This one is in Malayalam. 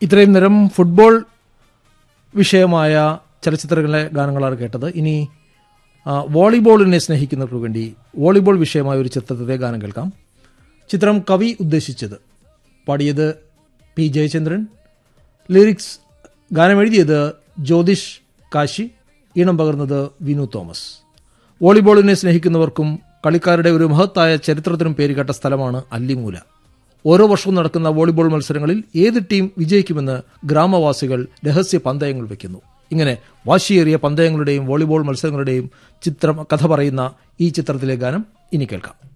ഇത്രയും നേരം ഫുട്ബോൾ വിഷയമായ ചലച്ചിത്രങ്ങളിലെ ഗാനങ്ങളാണ് കേട്ടത് ഇനി ആ, വോളിബോളിനെ സ്നേഹിക്കുന്നവർക്ക് വേണ്ടി വോളിബോൾ വിഷയമായ ഒരു ചിത്രത്തിലെ ഗാനം കേൾക്കാം ചിത്രം കവി ഉദ്ദേശിച്ചത് പാടിയത് പി ജയചന്ദ്രൻ ലിറിക്സ് ഗാനം എഴുതിയത് ജ്യോതിഷ് കാശി ഈണം പകർന്നത് വിനു തോമസ് വോളിബോളിനെ സ്നേഹിക്കുന്നവർക്കും കളിക്കാരുടെ ഒരു മഹത്തായ ചരിത്രത്തിനും പേരുകേട്ട സ്ഥലമാണ് അല്ലിമൂല ഓരോ വർഷവും നടക്കുന്ന വോളിബോൾ മത്സരങ്ങളിൽ ഏത് ടീം വിജയിക്കുമെന്ന് ഗ്രാമവാസികൾ രഹസ്യ പന്തയങ്ങൾ വയ്ക്കുന്നു ഇങ്ങനെ വാശിയേറിയ പന്തയങ്ങളുടെയും വോളിബോൾ മത്സരങ്ങളുടെയും ചിത്രം കഥ പറയുന്ന ഈ ചിത്രത്തിലെ ഗാനം ഇനി കേൾക്കാം